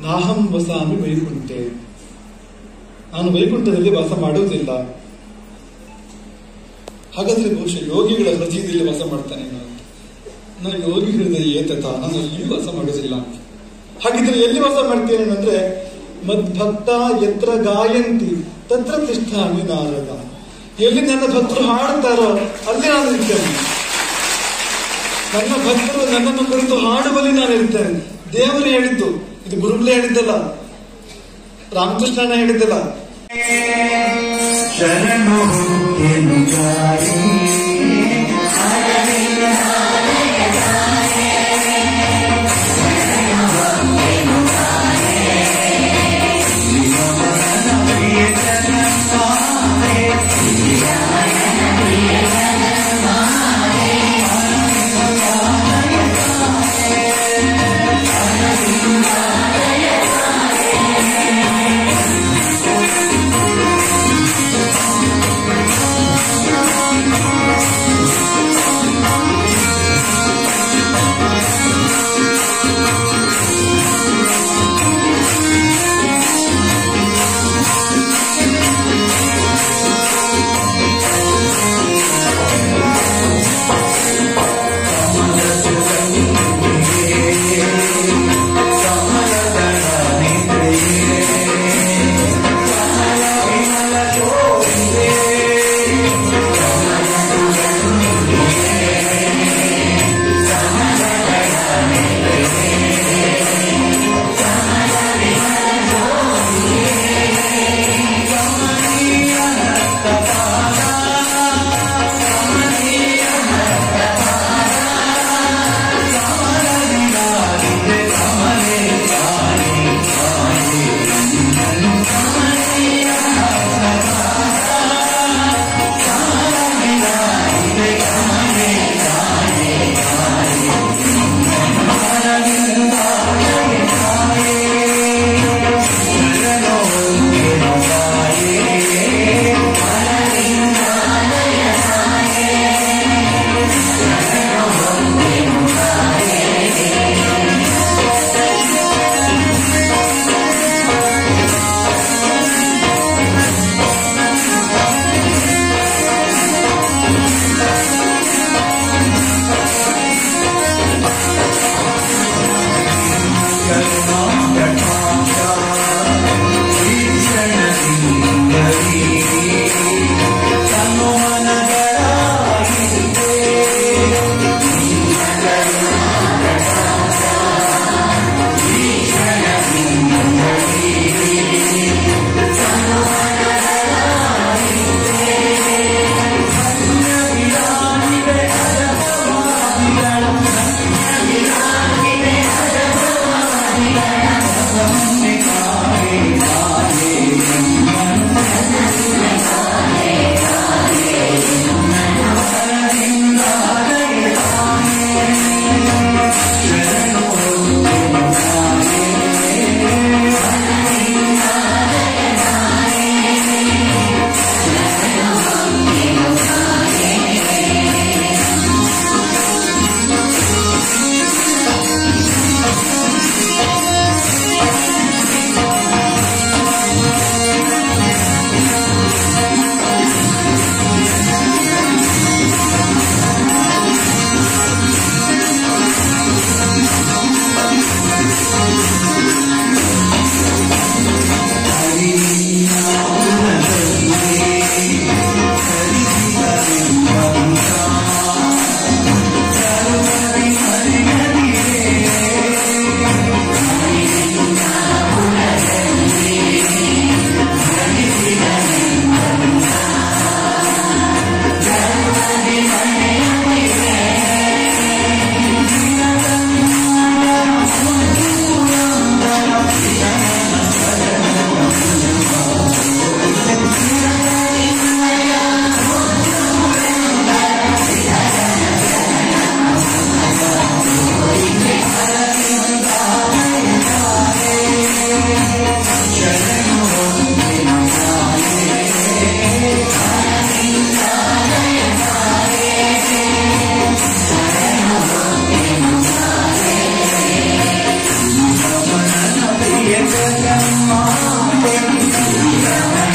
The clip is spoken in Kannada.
ನಾಹಂ ವಸಾಮಿ ವೈಕುಂಠೆ ನಾನು ವೈಕುಂಠದಲ್ಲಿ ವಾಸ ಮಾಡುವುದಿಲ್ಲ ಹಾಗಾದ್ರೆ ಬಹುಶಃ ಯೋಗಿಗಳ ಹೃದಯದಲ್ಲಿ ವಾಸ ಮಾಡ್ತಾನೆ ನಾನು ನಾನು ಯೋಗಿ ಹೃದಯ ಏತತ ನಾನು ಎಲ್ಲಿಯೂ ವಾಸ ಮಾಡುವುದಿಲ್ಲ ಹಾಗಿದ್ರೆ ಎಲ್ಲಿ ವಾಸ ಮಾಡ್ತೇನೆ ಅಂದ್ರೆ ಮದ್ಭಕ್ತ ಎತ್ರ ಗಾಯಂತಿ ತತ್ರ ತಿಷ್ಠಾಮಿ ನಾರದ ಎಲ್ಲಿ ನನ್ನ ಭಕ್ತರು ಹಾಡ್ತಾರೋ ಅಲ್ಲಿ ನಾನು ಇರ್ತೇನೆ ನನ್ನ ಭಕ್ತರು ನನ್ನನ್ನು ಕುರಿತು ಹಾಡುವಲ್ಲಿ ನಾನು ಇರ್ತೇನೆ ದೇವರು ಹೇಳಿದ್ದು ಇದು ಗುರುಗಳೇ ಹೇಳಿದ್ದಲ್ಲ ರಾಮಕೃಷ್ಣನ ಹೇಳಿದ್ದಲ್ಲ ಶರಣು ಎನ್ನುತ್ತಾರೆ ಿ ಜಗನ್ಮಾತೆ